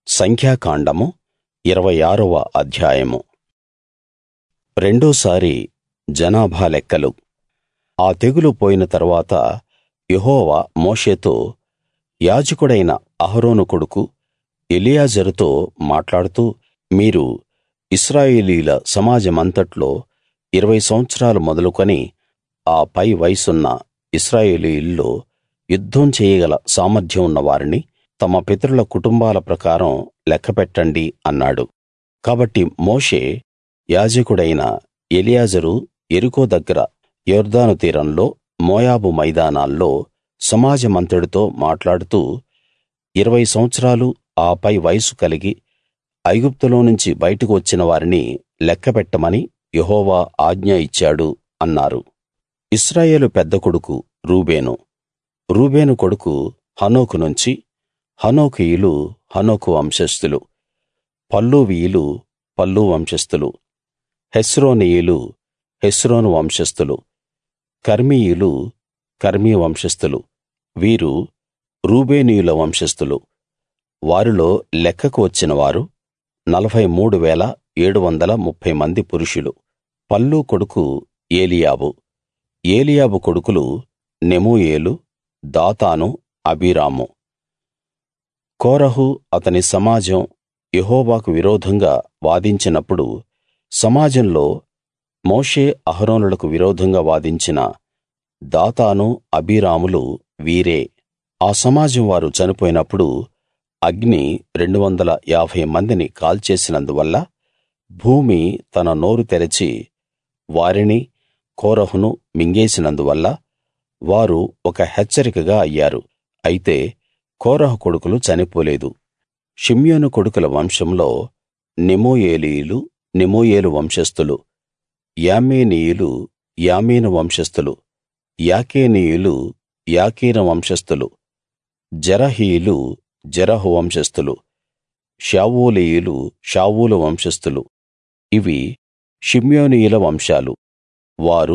సంఖ్యాకాండము ఇరవై ఆరవ అధ్యాయము రెండోసారి జనాభా లెక్కలు ఆ తెగులు పోయిన తరువాత యెహోవా మోషేతో యాజకుడైన అహరోను కొడుకు ఎలియాజరుతో మాట్లాడుతూ మీరు ఇశ్రాయేలీయుల సమాజమంతట్లో ఇరవై సంవత్సరాలు మొదలుకొని ఆ పై వయసున్న ఇశ్రాయేలీయుల్లో యుద్ధం చేయగల సామర్థ్యం ఉన్న వారిని తమ పితరుల కుటుంబాల ప్రకారం లెక్కపెట్టండి అన్నాడు కాబట్టి మోషే యాజకుడైన ఎలియాజరు యెరికో దగ్గర యొర్దాను తీరంలో మోయాబు మైదానాల్లో సమాజమంతటితో మాట్లాడుతూ ఇరవై సంవత్సరాలు ఆ పై వయస్సు కలిగి ఐగుప్తులో నుంచి బయటకు వచ్చిన వారిని లెక్కపెట్టమని యెహోవా ఆజ్ఞ ఇచ్చాడు అన్నారు ఇశ్రాయేలు పెద్ద కొడుకు రూబేను రూబేను కొడుకు హనోకు నుంచి హనోకీయులు హనోకు వంశస్థులు పల్లూవీయులు పల్లు వంశస్థులు హెస్రోనీయులు హెస్రోను వంశస్థులు కర్మీయులు కర్మీ వంశస్థులు వీరు రూబేనీయుల వంశస్థులు వారిలో లెక్కకు వచ్చిన వారు 43 730 మంది పురుషులు పల్లు కొడుకు ఏలీయాబు ఏలీయాబు కొడుకులు నెమూయేలు దాతాను అబీరాము కోరహు అతని సమాజం యెహోవాకు విరోధంగా వాదించినప్పుడు సమాజంలో మోషే అహరోనులకు విరోధంగా వాదించిన దాతాను అబీరాములు వీరే ఆ సమాజం వారు చనిపోయినప్పుడు అగ్ని 250 మందిని కాల్చేసినందువల్ల భూమి తన నోరు తెరచి వారిని కోరహును మింగేసినందువల్ల వారు ఒక హెచ్చరికగా అయ్యారు అయితే కోరహు కొడుకులు చనిపోలేదు షిమ్యోను కొడుకుల వంశంలో నెమూయేలీయులు నెమూయేలు వంశస్థులు యామీనీయులు యామీను వంశస్థులు యాకీనీయులు యాకీను వంశస్థులు జెరహీయులు జెరహు వంశస్థులు షావూలీయులు షావూలు వంశస్థులు ఇవి షిమ్యోనీయుల వంశాలు వారు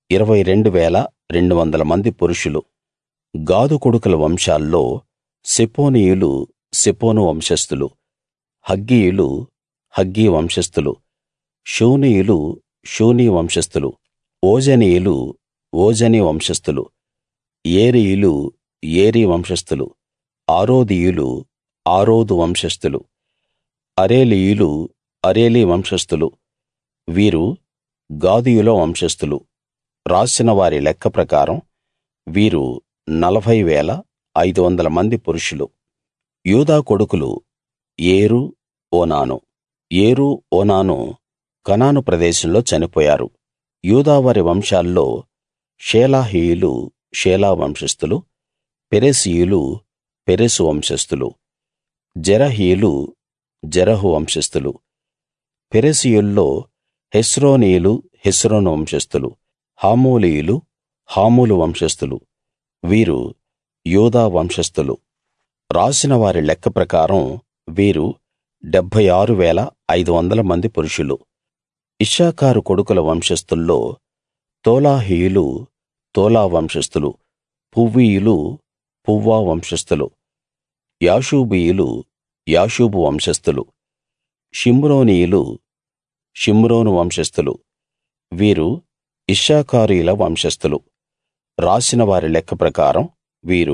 22 200 మంది పురుషులు గాదు కొడుకుల వంశాల్లో సెపోనీయులు సెపోను వంశస్థులు హగ్గీయులు హగ్గీ వంశస్థులు షూనీయులు షూనీ వంశస్థులు ఓజనీయులు ఓజని వంశస్థులు ఏరీయులు ఏరీ వంశస్థులు ఆరోదీయులు ఆరోదు వంశస్థులు అరేలీయులు అరేలీ వంశస్థులు వీరు గాదీయుల వంశస్థులు రాసిన వారి లెక్క ప్రకారం వీరు 40 500 మంది పురుషులు యూదా కొడుకులు ఏరు ఓనాను ఏరు ఓనాను కనాను ప్రదేశంలో చనిపోయారు యూదా వారి వంశాల్లో షేలాహీయులు షేలా వంశస్థులు పెరెసీయులు పెరెసు వంశస్థులు జెరహీయులు జెరహు వంశస్థులు పెరెసీయుల్లో హెస్రోనీయులు హెస్రోను వంశస్థులు హామూలీయులు హామూలు వంశస్థులు వీరు యూదా వంశస్థులు రాసిన వారి లెక్క ప్రకారం వీరు 76 500 మంది పురుషులు ఇశ్శాఖారు కొడుకుల వంశస్థుల్లో తోలాహీయులు తోలా వంశస్థులు పువ్వీయులు పువ్వా వంశస్థులు యాషూబీయులు యాషూబు వంశస్థులు షిమ్రోనీయులు షిమ్రోను వంశస్థులు వీరు ఇశ్శాఖారీయుల వంశస్థులు రాసిన వారి లెక్క ప్రకారం వీరు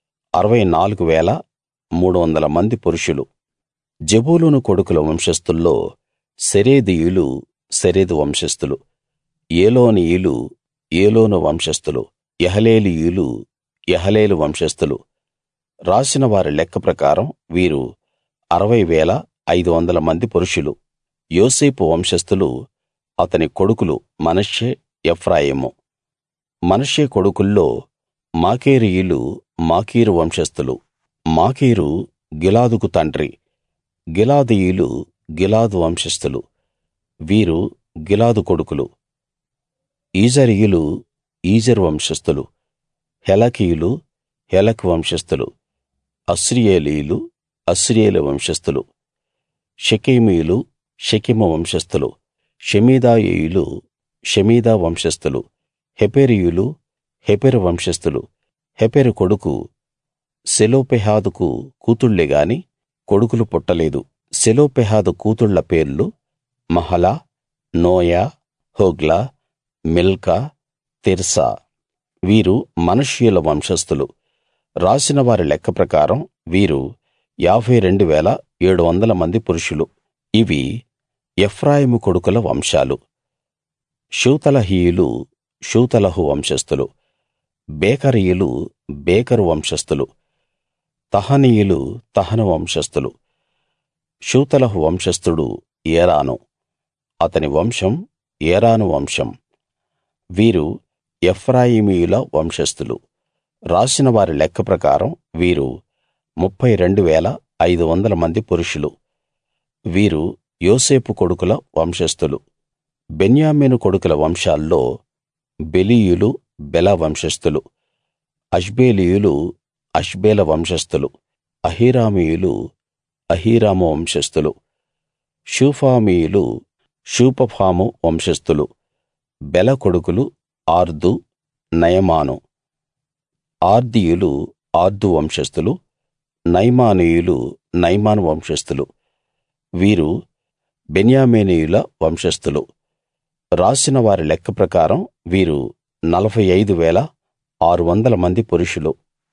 64 300 మంది పురుషులు జెబూలూను కొడుకుల వంశస్థుల్లో సెరేదీయులు సెరెదు వంశస్థులు ఏలోనీయులు ఏలోను వంశస్థులు యహలేలీయులు యహలేలు వంశస్థులు రాసిన వారి లెక్క ప్రకారం వీరు 60 500 మంది పురుషులు యోసేపు వంశస్థులు అతని కొడుకులు మనష్షే ఎఫ్రాయిము మనష్షే కొడుకుల్లో మాకీరీయులు మాకీరు వంశస్థులు మాకీరు గిలాదుకు తండ్రి గిలాదీయులు గిలాదు వంశస్థులు వీరు గిలాదు కొడుకులు ఈజరీయులు ఈజరు వంశస్థులు హెలకీయులు హెలకు వంశస్థులు అస్రీయేలీయులు అస్రీయేలు వంశస్థులు షెకెమీయులు షెకెము వంశస్థులు షెమీదాయీయులు షెమీదా వంశస్థులు హెపెరీయులు హెపెరు వంశస్థులు హెపెరు కొడుకు సెలోపెహాదుకు కూతుళ్ళే గాని కొడుకులు పుట్టలేదు సెలోపెహాదు కూతుళ్ళ పేర్లు Mahlah Noah Hoglah Milcah Tirzah వీరు మనష్యుల వంశస్థులు రాసిన వారి లెక్క ప్రకారం వీరు యాభై రెండు వేల ఏడు వందల మంది పురుషులు ఇవి ఎఫ్రాయిము కొడుకుల వంశాలు షూతలహీయులు షూతలహు వంశస్థులు బేకరీయులు బేకరు వంశస్థులు తహనీయులు తహను వంశస్థులు షూతలహు వంశస్థుడు ఏరాను అతని వంశం ఏరాను వంశం వీరు ఎఫ్రాయిమీయుల వంశస్థులు రాసిన వారి లెక్క ప్రకారం వీరు ముప్ఫై రెండు వేల ఐదు వందల మంది పురుషులు వీరు యోసేపు కొడుకుల వంశస్థులు బెన్యామీను కొడుకుల వంశాల్లో బెలీయులు బెల వంశస్థులు అష్బేలీయులు అష్బేల వంశస్థులు అహీరామీయులు అహీరాము వంశస్థులు షూఫామీయులు షూపఫాము వంశస్థులు బెల కొడుకులు ఆర్దు నయమాను ఆర్దీయులు ఆర్దు వంశస్థులు నయమానీయులు నయమాను వంశస్థులు వీరు బెన్యామీనీయుల వంశస్థులు రాసిన వారి లెక్క ప్రకారం వీరు నలభై ఐదు వేల ఆరు వందల మంది పురుషులు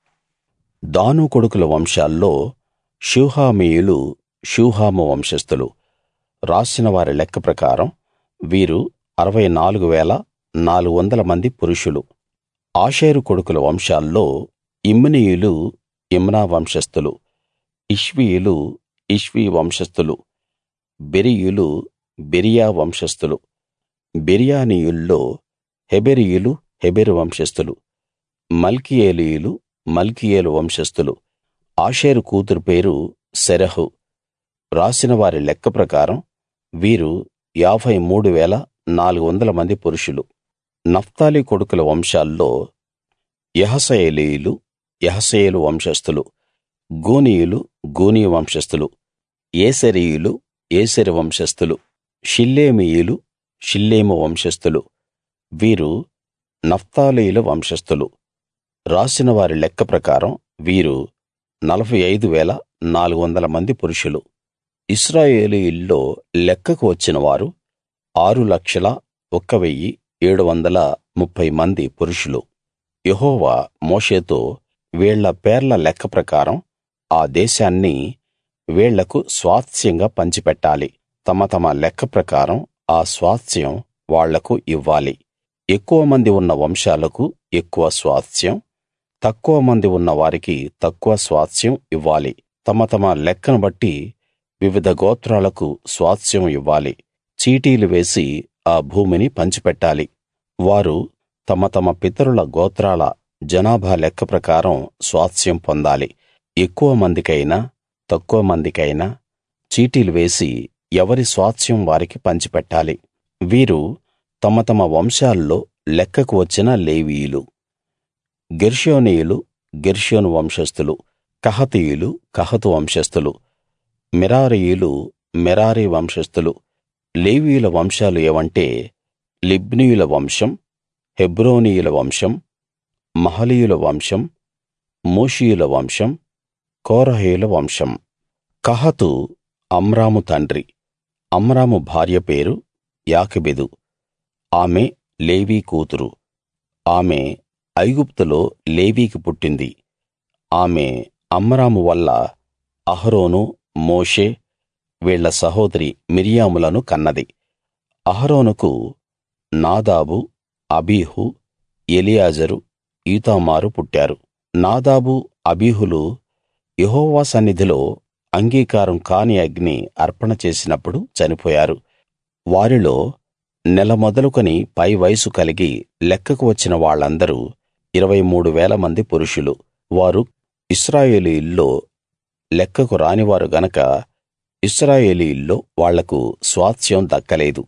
దాను కొడుకుల వంశాల్లో షూహామీయులు షూహాము వంశస్థులు రాసిన వారి లెక్క ప్రకారం వీరు అరవై నాలుగు వేల నాలుగు వందల మంది పురుషులు ఆషేరు కొడుకుల వంశాల్లో ఇమ్నీయులు ఇమ్నా వంశస్థులు ఇష్వీయులు ఇష్వీ వంశస్థులు బెరీయులు బెరియా వంశస్థులు బెర్యానీయుల్లో హెబెరీయులు హెబెరు వంశస్థులు మల్కీయేలీయులు మల్కీయేలు వంశస్థులు ఆషేరు కూతురు పేరు సెరహు రాసిన వారి లెక్క ప్రకారం వీరు యాభై మూడు వేల నాలుగు వందల మంది పురుషులు నఫ్తాలి కొడుకుల వంశాల్లో యహసయేలీయులు యహసయేలు వంశస్థులు గూనీయులు గూనీ వంశస్థులు ఏసెరీయులు ఏసెరు వంశస్థులు షిల్లేమీయులు షిల్లేము వంశస్థులు వీరు నఫ్తాలీయుల వంశస్థులు రాసిన వారి లెక్క ప్రకారం వీరు నలభై ఐదు వేల నాలుగు వందల మంది పురుషులు ఇశ్రాయేలీయుల్లో లెక్కకు వచ్చిన వారు ఆరు లక్షల ఒక్క వెయ్యి ఏడు వందల ముప్ఫై మంది పురుషులు యెహోవా మోషేతో వీళ్ళ పేర్ల లెక్క ప్రకారం ఆ దేశాన్ని వీళ్లకు స్వాస్థ్యంగా పంచిపెట్టాలి తమ తమ లెక్క ప్రకారం ఆ స్వాస్థ్యం వాళ్లకు ఇవ్వాలి ఎక్కువ మంది ఉన్న వంశాలకు ఎక్కువ స్వాస్థ్యం తక్కువ మంది ఉన్న వారికి తక్కువ స్వాస్థ్యం ఇవ్వాలి తమ తమ లెక్కను బట్టి వివిధ గోత్రాలకు స్వాస్థ్యం ఇవ్వాలి చీటీలు వేసి ఆ భూమిని పంచిపెట్టాలి వారు తమ తమ పితరుల గోత్రాల జనాభా లెక్క ప్రకారం స్వాస్థ్యం పొందాలి ఎక్కువ మందికైనా తక్కువ మందికైనా చీటీలు వేసి ఎవరి స్వాస్థ్యం వారికి పంచిపెట్టాలి వీరు తమ తమ వంశాల్లో లెక్కకు వచ్చిన లేవీయులు గెర్షోనీయులు గెర్షోను వంశస్థులు కహతీయులు కహతు వంశస్థులు మెరారీయులు మెరారి వంశస్థులు లేవీయుల వంశాలు ఏవంటే లిబ్నీయుల వంశం హెబ్రోనీయుల వంశం మహలీయుల వంశం మూషీయుల వంశం కోరహీయుల వంశం కహతు అమ్రాము తండ్రి అమ్రాము భార్య పేరు యాకెబెదు ఆమె లేవీ కూతురు ఆమె ఐగుప్తులో లేవీకి పుట్టింది ఆమె అమ్రాము వల్ల అహరోను మోషే వీళ్ళ సహోదరి మిర్యాములను కన్నది అహరోనుకు నాదాబు అబీహు ఎలియాజరు ఈతామారు పుట్టారు నాదాబు అబీహులు యెహోవా సన్నిధిలో అంగీకారం కాని అగ్ని అర్పణ చేసినప్పుడు చనిపోయారు వారిలో నెల మొదలుకొని పై వయసు కలిగి లెక్కకు వచ్చిన వాళ్ళందరూ ఇరవై మూడు వేల మంది పురుషులు వారు ఇశ్రాయేలీయుల్లో లెక్కకు రానివారు గనక ఇశ్రాయేలీయుల్లో వాళ్లకు స్వాస్థ్యం దక్కలేదు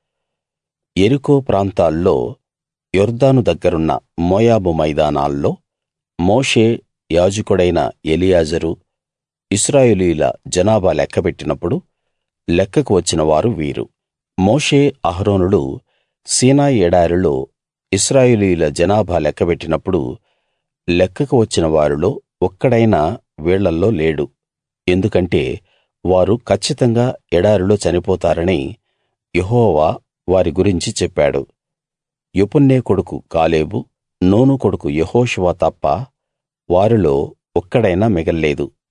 యెరికో ప్రాంతాల్లో యొర్దాను దగ్గరున్న మోయాబు మైదానాల్లో మోషే యాజకుడైన ఎలియాజరు ఇశ్రాయేలీయుల జనాభా లెక్కపెట్టినప్పుడు లెక్కకు వచ్చిన వారు వీరు మోషే అహరోనులు సీనాయి ఎడారిలో ఇశ్రాయేలీయుల జనాభా లెక్కపెట్టినప్పుడు లెక్కకు వచ్చిన వారిలో ఒక్కడైనా వీళ్ళల్లో లేడు ఎందుకంటే వారు కచ్చితంగా ఎడారిలో చనిపోతారని యెహోవా వారి గురించి చెప్పాడు యెఫున్నె కొడుకు కాలేబు నూను కొడుకు యెహోషువ తప్ప వారిలో ఒక్కడైనా మిగల్లేదు